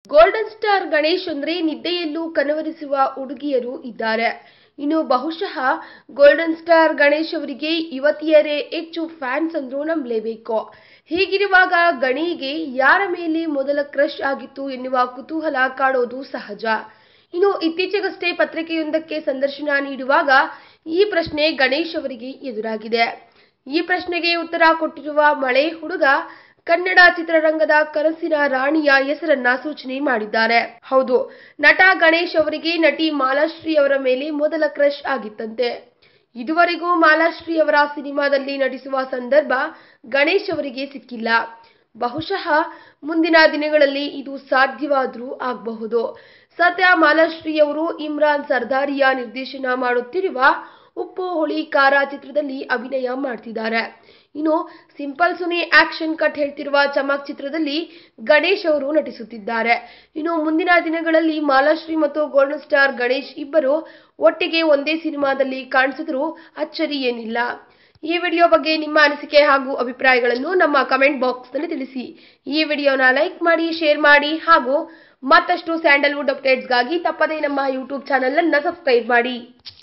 golden star Ganesh ಅಂದ್ರೆ ನಿದ್ದೆಯಲ್ಲೂ ಕನವರಿಸುವ ಹುಡುಗಿಯರು ಇದ್ದಾರೆ ಇನ್ನು ಬಹುಶಃ ಗೋಲ್ಡನ್ ಸ್ಟಾರ್ ಗಣೇಶ್ ಅವರಿಗೆ ಯುವತಿಯರೇ ಹೆಚ್ಚು ಫ್ಯಾನ್ಸ್ ಅಂದ್ರೂ ನಂಬಲೇಬೇಕು ಹೀಗಿರುವಾಗ ಗಣಿಗೆ ಯಾರ ಮೇಲೆ ಮೊದಲ ಕ್ರಶ್ ಆಗಿತ್ತು ಎನ್ನುವ ಕುತೂಹಲ ಕಾಡೋದು ಸಹಜ ಇನ್ನು ಇತ್ತೀಚೆಗಷ್ಟೇ ಪತ್ರಿಕೆಯೊಂದಕ್ಕೆ ಸಂದರ್ಶನ ನೀಡುವಾಗ ಈ ಪ್ರಶ್ನೆ ಗಣೇಶ್ ಅವರಿಗೆ ಎದುರಾಗಿದೆ ಈ ಪ್ರಶ್ನೆಗೆ ಉತ್ತರ ಕೊಟ್ಟಿರುವ ಮಳೆ ಹುಡುಗ ಕನ್ನಡ ಚಿತ್ರರಂಗದ ಕನಸಿನ ರಾಣಿಯ ಹೆಸರನ್ನ ಸೂಚನೆ ಮಾಡಿದ್ದಾರೆ ಹೌದು ನಟ ಗಣೇಶ್ ಅವರಿಗೆ ನಟಿ ಮಾಲಾಶ್ರೀ ಅವರ ಮೇಲೆ ಮೊದಲ ಕ್ರಶ್ ಆಗಿತ್ತಂತೆ ಇದುವರೆಗೂ ಮಾಲಾಶ್ರೀ ಅವರ ಸಿನಿಮಾದಲ್ಲಿ ನಟಿಸುವ ಸಂದರ್ಭ ಗಣೇಶ್ ಅವರಿಗೆ ಸಿಕ್ಕಿಲ್ಲ ಬಹುಶಃ ಮುಂದಿನ ದಿನಗಳಲ್ಲಿ ಇದು ಸಾಧ್ಯವಾದರೂ ಆಗಬಹುದು ಸದ್ಯ ಮಾಲಾಶ್ರೀ ಅವರು ಇಮ್ರಾನ್ ಸರ್ದಾರಿಯ ನಿರ್ದೇಶನ ಮಾಡುತ್ತಿರುವ ಉಪ್ಪು ಹುಳಿ ಖಾರ ಚಿತ್ರದಲ್ಲಿ ಅಭಿನಯ ಮಾಡ್ತಿದ್ದಾರೆ ಇನ್ನು ಸಿಂಪಲ್ ಸುನಿ ಆಕ್ಷನ್ ಕಟ್ ಹೇಳ್ತಿರುವ ಚಮಕ್ ಚಿತ್ರದಲ್ಲಿ ಗಣೇಶ್ ಅವರು ನಟಿಸುತ್ತಿದ್ದಾರೆ ಇನ್ನು ಮುಂದಿನ ದಿನಗಳಲ್ಲಿ ಮಾಲಾಶ್ರೀ ಮತ್ತು ಗೋಲ್ಡನ್ ಸ್ಟಾರ್ ಗಣೇಶ್ ಇಬ್ಬರು ಒಟ್ಟಿಗೆ ಒಂದೇ ಸಿನಿಮಾದಲ್ಲಿ ಕಾಣಿಸಿದ್ರೂ ಅಚ್ಚರಿ ಏನಿಲ್ಲ ಈ ವಿಡಿಯೋ ಬಗ್ಗೆ ನಿಮ್ಮ ಅನಿಸಿಕೆ ಹಾಗೂ ಅಭಿಪ್ರಾಯಗಳನ್ನು ನಮ್ಮ ಕಮೆಂಟ್ ಬಾಕ್ಸ್ನಲ್ಲಿ ತಿಳಿಸಿ ಈ ವಿಡಿಯೋನ ಲೈಕ್ ಮಾಡಿ ಶೇರ್ ಮಾಡಿ ಹಾಗೂ ಮತ್ತಷ್ಟು ಸ್ಯಾಂಡಲ್ವುಡ್ ಅಪ್ಡೇಟ್ಸ್ಗಾಗಿ ತಪ್ಪದೇ ನಮ್ಮ ಯೂಟ್ಯೂಬ್ ಚಾನಲ್ ಅನ್ನ ಸಬ್ಸ್ಕ್ರೈಬ್ ಮಾಡಿ